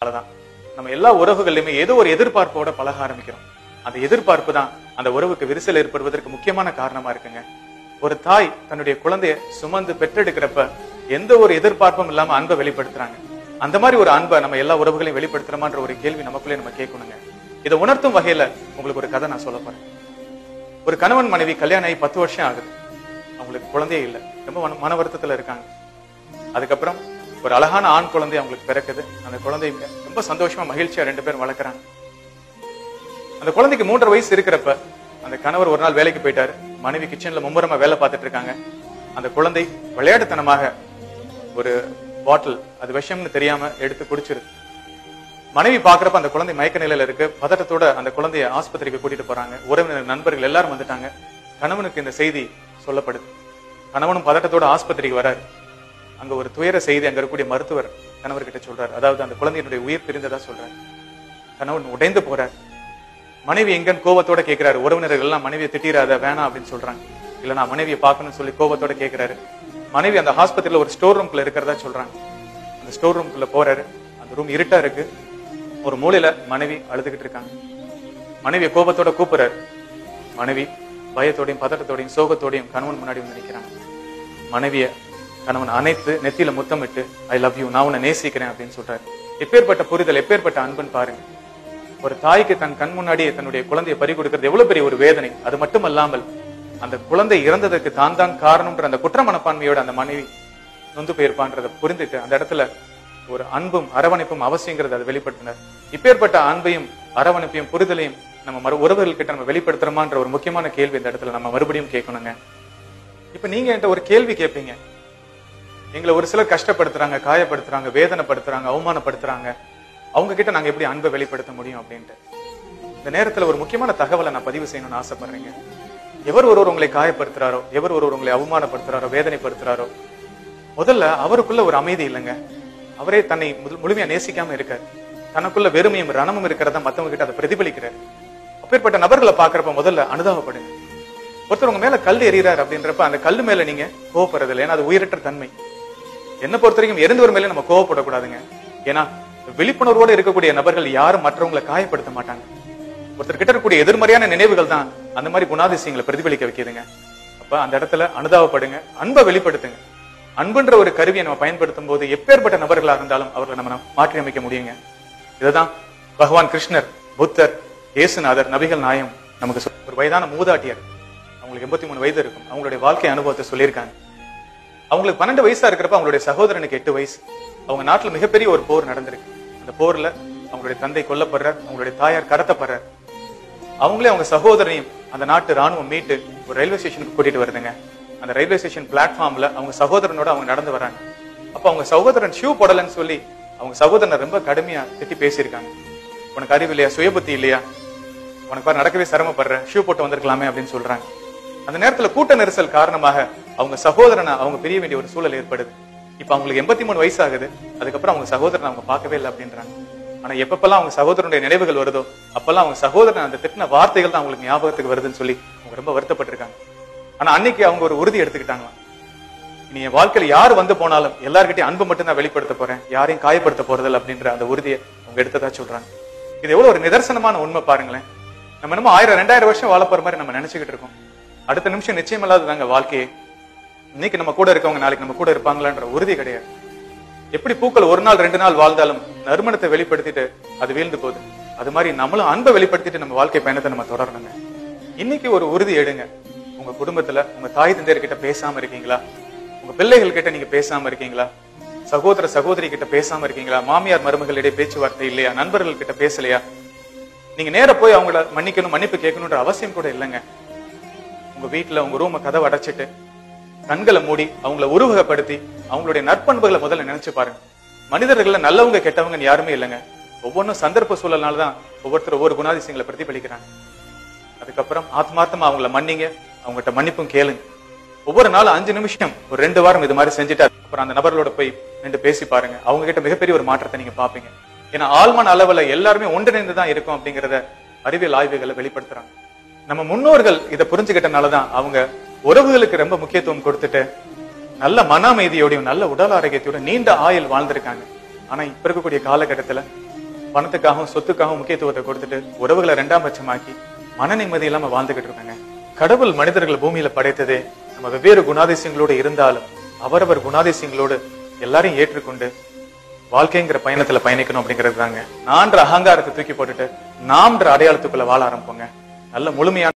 அவ்வளவுதான் நம்ம எல்லா உறவுகள்லயுமே ஏதோ ஒரு எதிர்பார்ப்போட பழக ஆரம்பிக்கிறோம் அந்த எதிர்பார்ப்பு தான் அந்த உறவுக்கு விரிசல் ஏற்படுவதற்கு முக்கியமான காரணமா இருக்குங்க ஒரு தாய் தன்னுடைய குழந்தைய சுமந்து பெற்றெடுக்கிறப்ப எந்த ஒரு எதிர்பார்ப்பும் இல்லாம அன்பை வெளிப்படுத்துறாங்க அந்த மாதிரி ஒரு அன்பை நம்ம எல்லா உறவுகளையும் வெளிப்படுத்துறோமான்ற ஒரு கேள்வி நமக்குள்ளே நம்ம கேட்கணுங்க இதை உணர்த்தும் வகையில உங்களுக்கு ஒரு கதை நான் சொல்ல போறேன் ஒரு கணவன் மனைவி கல்யாணம் ஆகி பத்து வருஷம் ஆகுது அவங்களுக்கு குழந்தையே இல்லை ரொம்ப மன- மன வருத்தத்துல இருக்காங்க அதுக்கப்புறம் ஒரு அழகான ஆண் குழந்தை அவங்களுக்கு பிறக்குது அந்த குழந்தை ரொம்ப சந்தோஷமா மகிழ்ச்சியா ரெண்டு பேரும் வளர்க்குறாங்க அந்த குழந்தைக்கு மூன்றரை வயசு இருக்கிறப்ப அந்த கணவர் ஒரு நாள் வேலைக்கு போயிட்டாரு மனைவி கிச்சன்ல மும்முரமா வேலை பார்த்துட்டு இருக்காங்க அந்த குழந்தை விளையாட்டுத்தனமாக ஒரு பாட்டில் அது விஷம்னு தெரியாம எடுத்து குடிச்சிருது மனைவி பாக்குறப்ப அந்த குழந்தை மயக்க நிலையில இருக்கு பதட்டத்தோட அந்த குழந்தைய ஆஸ்பத்திரிக்கு கூட்டிட்டு போறாங்க உறவினர் நண்பர்கள் எல்லாரும் வந்துட்டாங்க கணவனுக்கு இந்த செய்தி சொல்லப்படுது கணவனும் பதட்டத்தோட ஆஸ்பத்திரிக்கு வராரு அங்க ஒரு துயர செய்தி அங்க இருக்கக்கூடிய மருத்துவர் கணவர்கிட்ட சொல்றாரு அதாவது அந்த குழந்தையினுடைய உயிர் பிரிந்ததா சொல்றாரு கணவன் உடைந்து போறார் மனைவி எங்கன்னு கோவத்தோட கேக்குறாரு உறவினர்கள் எல்லாம் மனைவியை திட்டிராத வேணாம் அப்படின்னு சொல்றாங்க இல்ல நான் மனைவியை பார்க்கணும்னு சொல்லி கோவத்தோட கேக்குறாரு மனைவி அந்த ஹாஸ்பத்திரியில ஒரு ஸ்டோர் ரூம்குள்ள இருக்கிறதா சொல்றாங்க அந்த ஸ்டோர் ரூம்குள்ள போறாரு அந்த ரூம் இருட்டா இருக்கு ஒரு மூலையில மனைவி அழுதுகிட்டு இருக்காங்க மனைவியை கோபத்தோட கூப்பிடுறாரு மனைவி பயத்தோடையும் பதட்டத்தோடையும் சோகத்தோடையும் கணவன் முன்னாடி வந்து நிக்கிறாங்க மனைவிய கணவன் அணைத்து நெத்தியில முத்தமிட்டு ஐ லவ் யூ நான் உன்னை நேசிக்கிறேன் அப்படின்னு சொல்றாரு எப்பேற்பட்ட புரிதல் எப்பேற்பட்ட அன்புன்னு பாருங்க ஒரு தாய்க்கு தன் கண் முன்னாடியே தன்னுடைய குழந்தையை பறி கொடுக்கிறது எவ்வளவு பெரிய ஒரு வேதனை அது மட்டுமல்லாமல் அந்த குழந்தை இறந்ததற்கு தான் தான் காரணம்ன்ற அந்த குற்ற மனப்பான்மையோட அந்த மனைவி நொந்து போயிருப்பான்றத புரிந்துட்டு அந்த இடத்துல ஒரு அன்பும் அரவணைப்பும் அவசியங்கிறத அதை வெளிப்படுத்தினார் இப்பேற்பட்ட அன்பையும் அரவணைப்பையும் புரிதலையும் நம்ம மறு உறவுகள் கிட்ட நம்ம வெளிப்படுத்துறோமான்ற ஒரு முக்கியமான கேள்வி இந்த இடத்துல நம்ம மறுபடியும் கேட்கணுங்க இப்ப நீங்க என்கிட்ட ஒரு கேள்வி கேட்பீங்க எங்களை ஒரு சிலர் கஷ்டப்படுத்துறாங்க காயப்படுத்துறாங்க வேதனைப்படுத்துறாங்க அவமானப்படுத்துறாங்க அவங்க கிட்ட நாங்க எப்படி அன்பை வெளிப்படுத்த முடியும் அப்படின்ட்டு இந்த நேரத்துல ஒரு முக்கியமான தகவலை நான் பதிவு செய்யணும்னு ஆசைப்படுறேங்க எவர் ஒருவர் உங்களை காயப்படுத்துறாரோ எவர் ஒருவர் உங்களை அவமானப்படுத்துறாரோ வேதனைப்படுத்துறாரோ முதல்ல அவருக்குள்ள ஒரு அமைதி இல்லைங்க அவரே தன்னை முழு- முழுமையா நேசிக்காம இருக்காரு தனக்குள்ள வெறுமையும் ரணமும் இருக்கிறத மத்தவங்க கிட்ட அதை பிரதிபலிக்கிறார் அப்பேற்பட்ட நபர்களை பாக்குறப்ப முதல்ல அனுதாபப்படுங்க ஒருத்தர் உங்க மேல கல் எறிகிறார் அப்படின்றப்ப அந்த கல்லு மேல நீங்க கோவப்படுறது இல்லை ஏன்னா அது உயிரற்ற தன்மை என்ன பொறுத்த வரைக்கும் இறந்தவர் மேல நம்ம கோவப்படக்கூடாதுங்க ஏன்னா விழிப்புணர்வோடு இருக்கக்கூடிய நபர்கள் யாரும் மற்றவங்களை காயப்படுத்த மாட்டாங்க ஒருத்தர் கிட்ட இருக்கக்கூடிய எதிர்மறையான நினைவுகள் தான் அந்த மாதிரி குணாதிசயங்களை பிரதிபலிக்க வைக்குதுங்க அப்ப அந்த இடத்துல அனுதாபப்படுங்க அன்பை வெளிப்படுத்துங்க அன்புன்ற ஒரு கருவியை நம்ம பயன்படுத்தும் போது எப்பேற்பட்ட நபர்களா இருந்தாலும் அவர்களை நம்ம மாற்றி அமைக்க முடியுங்க இதுதான் பகவான் கிருஷ்ணர் புத்தர் இயேசுநாதர் நபிகள் நாயம் நமக்கு சொல்~ ஒரு வயதான மூதாட்டியர் அவங்களுக்கு எண்பத்தி மூணு வயது இருக்கும் அவங்களுடைய வாழ்க்கை அனுபவத்தை சொல்லியிருக்காங்க அவங்களுக்கு பன்னெண்டு வயசா இருக்கிறப்ப அவங்களுடைய சகோதரனுக்கு எட்டு வயசு அவங்க நாட்டுல மிகப்பெரிய ஒரு போர் நடந்திருக்கு அந்த போர்ல அவங்களுடைய தந்தை கொல்லப்படுறார் அவங்களுடைய தாயார் கடத்தப்படுறார் அவங்களே அவங்க சகோதரனையும் அந்த நாட்டு ராணுவம் மீட்டு ஒரு ரயில்வே ஸ்டேஷனுக்கு கூட்டிட்டு வருதுங்க அந்த ரயில்வே ஸ்டேஷன் பிளாட்ஃபார்ம்ல அவங்க சகோதரனோட அவங்க நடந்து வராங்க அப்ப அவங்க சகோதரன் ஷூ போடலன்னு சொல்லி அவங்க சகோதரனை ரொம்ப கடுமையா திட்டி பேசியிருக்காங்க உனக்கு அறிவு இல்லையா சுயபுத்தி இல்லையா உனக்கு பாரு நடக்கவே சிரமப்படுற ஷூ போட்டு வந்திருக்கலாமே அப்படின்னு சொல்றாங்க அந்த நேரத்துல கூட்ட நெரிசல் காரணமாக அவங்க சகோதரனை அவங்க பிரிய வேண்டிய ஒரு சூழல் ஏற்படுது இப்ப அவங்களுக்கு எண்பத்தி மூணு வயசு ஆகுது அதுக்கப்புறம் அவங்க சகோதரனை அவங்க பார்க்கவே இல்லை அப்படின்றாங்க ஆனா எப்பப்பெல்லாம் அவங்க சகோதரனுடைய நினைவுகள் வருதோ அப்பெல்லாம் அவங்க சகோதரன் அந்த திட்டின வார்த்தைகள் தான் அவங்களுக்கு ஞாபகத்துக்கு வருதுன்னு சொல்லி அவங்க ரொம்ப வருத்தப்பட்டிருக்காங்க ஆனா அன்னைக்கு அவங்க ஒரு உறுதி எடுத்துக்கிட்டாங்களாம் இனி என் வாழ்க்கையில யார் வந்து போனாலும் எல்லார்கிட்டயும் அன்பு மட்டும் தான் வெளிப்படுத்த போறேன் யாரையும் காயப்படுத்த போறதில்ல அப்படின்ற அந்த உறுதியை அவங்க எடுத்ததா சொல்றாங்க இது எவ்வளவு ஒரு நிதர்சனமான உண்மை பாருங்களேன் நம்ம என்னமோ ஆயிரம் ரெண்டாயிரம் வருஷம் வாழ போற மாதிரி நம்ம நினைச்சுக்கிட்டு இருக்கோம் அடுத்த நிமிஷம் நிச்சயம் இல்லாததாங்க வாழ்க்கையே இன்னைக்கு நம்ம கூட இருக்கவங்க நாளைக்கு நம்ம கூட இருப்பாங்களான்ற உறுதி கிடையாது எப்படி பூக்கள் ஒரு நாள் ரெண்டு நாள் வாழ்ந்தாலும் நறுமணத்தை வெளிப்படுத்திட்டு அது வீழ்ந்து போகுது அது மாதிரி நம்மளும் அன்பை வெளிப்படுத்திட்டு நம்ம வாழ்க்கை பயணத்தை நம்ம தொடரணுங்க இன்னைக்கு ஒரு உறுதி எடுங்க உங்க குடும்பத்துல உங்க தாய் தந்தையர் கிட்ட பேசாம இருக்கீங்களா உங்க பிள்ளைகள் கிட்ட நீங்க பேசாம இருக்கீங்களா சகோதர சகோதரி கிட்ட பேசாம இருக்கீங்களா மாமியார் மருமகளிடையே பேச்சுவார்த்தை இல்லையா நண்பர்கள் கிட்ட பேசலையா நீங்க நேர போய் அவங்கள மன்னிக்கணும் மன்னிப்பு கேட்கணுன்ற அவசியம் கூட இல்லைங்க உங்க வீட்டுல உங்க ரூம கதவை அடைச்சிட்டு கண்களை மூடி அவங்கள உருவகப்படுத்தி அவங்களுடைய நற்பண்புகளை முதல்ல நினைச்சு பாருங்க மனிதர்கள்ல நல்லவங்க கெட்டவங்கன்னு யாருமே இல்லைங்க ஒவ்வொன்றும் சந்தர்ப்ப சூழல்னால தான் ஒவ்வொருத்தர் ஒவ்வொரு குணாதிசயங்களை பிரதிபலிக்கிறாங்க அதுக்கப்புறம் ஆத்மார்த்தமா அவங்கள மன்னிங்க அவங்ககிட்ட மன்னிப்பும் கேளுங்க ஒவ்வொரு நாளும் அஞ்சு நிமிஷம் ஒரு ரெண்டு வாரம் இது மாதிரி செஞ்சுட்டு அப்புறம் அந்த நபர்களோட போய் நின்று பேசி பாருங்க அவங்க கிட்ட மிகப்பெரிய ஒரு மாற்றத்தை நீங்க பாப்பீங்க ஏன்னா ஆழ்மன அளவுல எல்லாருமே ஒன்றிணைந்து தான் இருக்கும் அப்படிங்கறத அறிவியல் ஆய்வுகளை வெளிப்படுத்துறாங்க நம்ம முன்னோர்கள் இதை புரிஞ்சுக்கிட்டனாலதான் அவங்க உறவுகளுக்கு ரொம்ப முக்கியத்துவம் கொடுத்துட்டு நல்ல மன அமைதியோடையும் நல்ல உடல் ஆரோக்கியத்தோட நீண்ட ஆயுள் வாழ்ந்திருக்காங்க ஆனா இப்ப இருக்கக்கூடிய காலகட்டத்துல பணத்துக்காகவும் சொத்துக்காகவும் முக்கியத்துவத்தை கொடுத்துட்டு உறவுகளை ரெண்டாம் பட்சமாக்கி மன நிம்மதி இல்லாம வாழ்ந்துகிட்டு இருக்காங்க கடவுள் மனிதர்கள் பூமியில படைத்ததே நம்ம வெவ்வேறு குணாதிசயங்களோடு இருந்தாலும் அவரவர் குணாதிசயங்களோடு எல்லாரையும் ஏற்றுக்கொண்டு வாழ்க்கைங்கிற பயணத்துல பயணிக்கணும் அப்படிங்கிறது தாங்க நான்ற அகங்காரத்தை தூக்கி போட்டுட்டு நாம்ன்ற அடையாளத்துக்குள்ள வாழ ஆரம்பிப்போங்க நல்ல முழுமையான